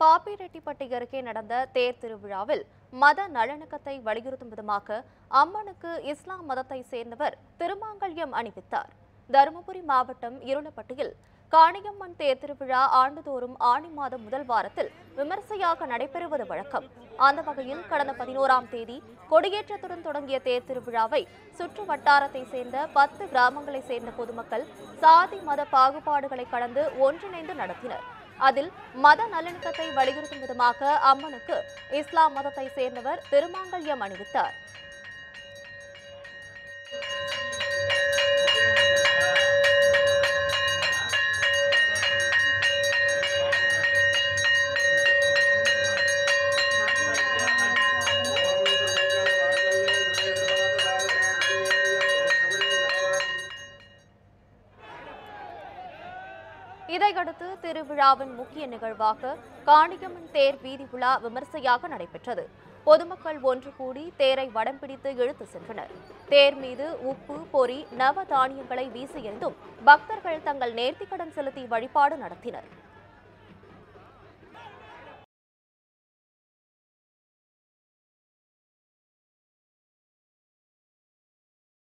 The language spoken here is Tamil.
பாப்பிரெட்டிப்பட்டி அருகே நடந்த தேர் திருவிழாவில் மத நல்லிணக்கத்தை வலியுறுத்தும் விதமாக அம்மனுக்கு இஸ்லாம் மதத்தை சேர்ந்தவர் திருமாங்கல்யம் அணிவித்தார் தருமபுரி மாவட்டம் இருளப்பட்டியில் காணியம்மன் தேர் திருவிழா ஆண்டுதோறும் ஆணி மாதம் முதல் வாரத்தில் விமர்சையாக நடைபெறுவது வழக்கம் அந்த வகையில் கடந்த பதினோராம் தேதி கொடியேற்றத்துடன் தொடங்கிய தேர் திருவிழாவை சுற்று வட்டாரத்தை சேர்ந்த பத்து கிராமங்களை சேர்ந்த பொதுமக்கள் சாதி மத பாகுபாடுகளை கடந்து ஒன்றிணைந்து நடத்தினர் அதில் மத நல்லிணக்கத்தை வலியுறுத்தும் விதமாக அம்மனுக்கு இஸ்லாம் மதத்தை சேர்ந்தவர் திருமாங்கல்யம் அணிவித்தார் இதையடுத்து திருவிழாவின் முக்கிய நிகழ்வாக காணியம்மன் தேர் வீதி உலா விமர்சையாக நடைபெற்றது பொதுமக்கள் ஒன்று கூடி தேரை வடம் பிடித்து இழுத்து சென்றனர் தேர் மீது உப்பு பொறி நவ தானியங்களை வீசி எறிந்தும் பக்தர்கள் தங்கள் நேர்த்திக்கடன் செலுத்தி வழிபாடு நடத்தினர்